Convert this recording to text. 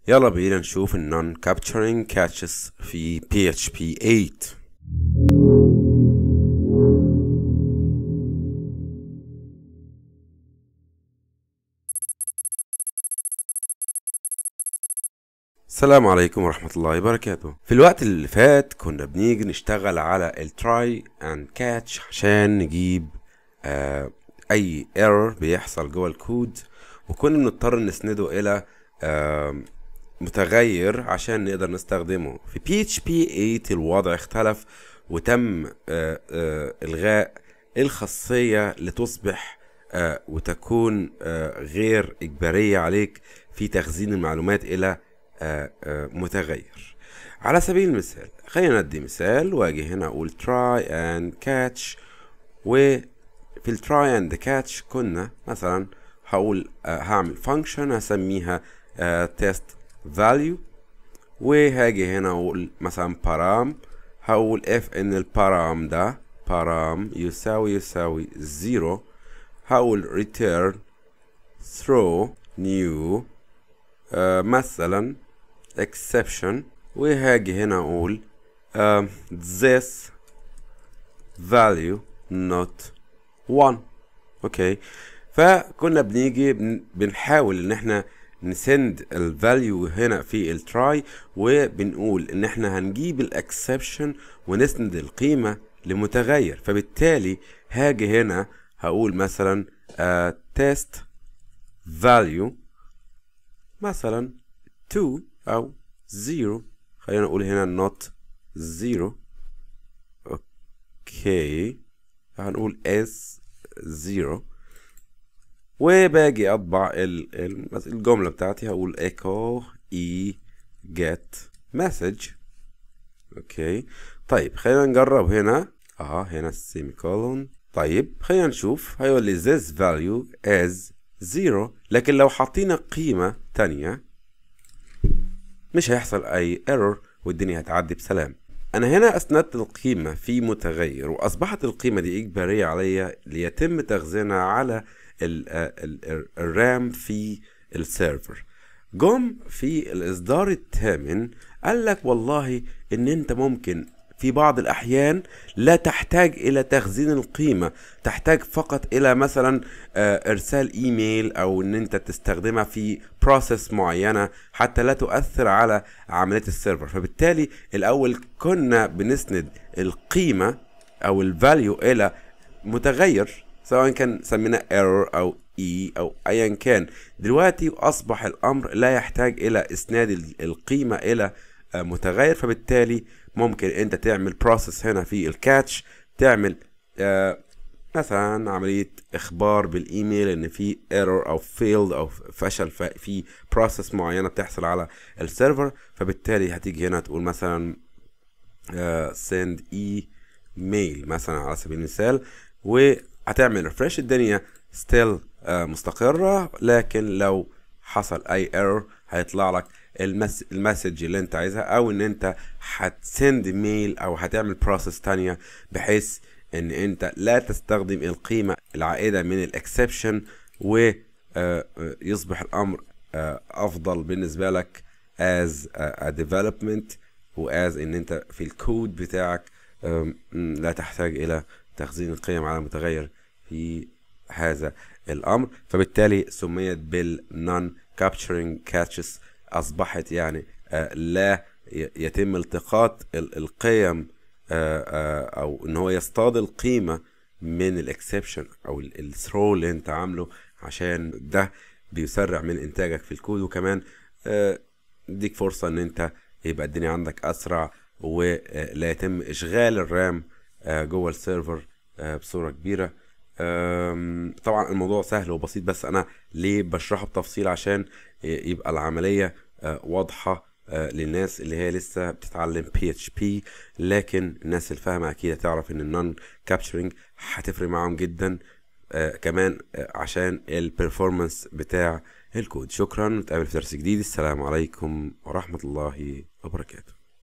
يلا بينا نشوف ال non capturing catches في PHP 8 السلام عليكم ورحمة الله وبركاته في الوقت اللي فات كنا بنيجي نشتغل على ال try and catch عشان نجيب آه أي error بيحصل جوه الكود وكنا بنضطر نسنده إلى آه متغير عشان نقدر نستخدمه في PHP 8 الوضع اختلف وتم آه آه إلغاء الخاصية لتصبح آه وتكون آه غير إجبارية عليك في تخزين المعلومات إلى آه آه متغير على سبيل المثال خلينا ندي مثال واجي هنا اقول try and catch وفي ال try and catch كنا مثلا هقول آه هعمل function هسميها آه test value وهاجي هنا اقول مثلا param هقول if ان البارام ده param يساوي يساوي زيرو هقول return throw new آه مثلا exception وهاجي هنا اقول uh, this value not 1 اوكي فكنا بنيجي بن- بنحاول ان احنا نسند الفاليو هنا في التراي وبنقول ان احنا هنجيب الاكسبشن ونسند القيمة لمتغير فبالتالي هاجي هنا هقول مثلا uh, test value مثلا 2 او 0 خلينا نقول هنا not 0 اوكي هنقول s 0 وباجي اطبع ال- ال- الجملة بتاعتي هقول echo e get message اوكي طيب خلينا نجرب هنا اه هنا السيمي كولون طيب خلينا نشوف هيقول لي this value as 0 لكن لو حطينا قيمة تانية مش هيحصل اي ايرور والدنيا هتعدي بسلام انا هنا اسندت القيمة في متغير واصبحت القيمة دي اجبارية عليا ليتم تخزينها على ال- ال- ال- الرام في السيرفر جم في الاصدار الثامن قال لك والله ان انت ممكن في بعض الأحيان لا تحتاج إلى تخزين القيمة تحتاج فقط إلى مثلا آه، إرسال إيميل أو إن أنت تستخدمها في بروسيس معينة حتى لا تؤثر على عملية السيرفر فبالتالي الأول كنا بنسند القيمة أو الفاليو إلى متغير سواء كان سميناه ايرور او اي او ايا كان دلوقتي اصبح الامر لا يحتاج الى اسناد ال- القيمه الى آه، متغير فبالتالي ممكن انت تعمل بروسيس هنا في الكاتش تعمل آه، مثلا عمليه اخبار بالايميل ان في ايرور او فيلد او فشل ف- في بروسيس معينه بتحصل على السيرفر فبالتالي هتيجي هنا تقول مثلا سند اي ميل مثلا على سبيل المثال وهتعمل ريفرش الدنيا ستيل مستقرة لكن لو حصل اي ايرور هيطلع لك المس... المسج اللي انت عايزها او ان انت هتسند ميل او هتعمل بروسيس تانية بحيث ان انت لا تستخدم القيمة العائدة من الاكسبشن ويصبح الامر آه، افضل بالنسبة لك as a, a development واز ان انت في الكود بتاعك أم، م، لا تحتاج الى تخزين القيم على متغير في هذا الامر فبالتالي سميت بال non capturing catches اصبحت يعني آه، لا ي- يتم التقاط ال- القيم آه، آه، او ان هو يصطاد القيمه من الاكسبشن او الثرو اللي انت عامله عشان ده بيسرع من انتاجك في الكود وكمان آه، يديك فرصه ان انت يبقى الدنيا عندك اسرع ولا يتم اشغال الرام آه، جوه السيرفر آه، بصوره كبيره أم، طبعا الموضوع سهل وبسيط بس انا ليه بشرحه بتفصيل عشان ي- يبقى العمليه آه، واضحه آه، للناس اللي هي لسه بتتعلم بي اتش بي لكن الناس الفاهمه اكيد هتعرف ان النون كابتشرنج هتفرق معاهم جدا آه، كمان آه، عشان البرفورمانس بتاع الكود شكرا نتقابل في درس جديد السلام عليكم ورحمه الله وبركاته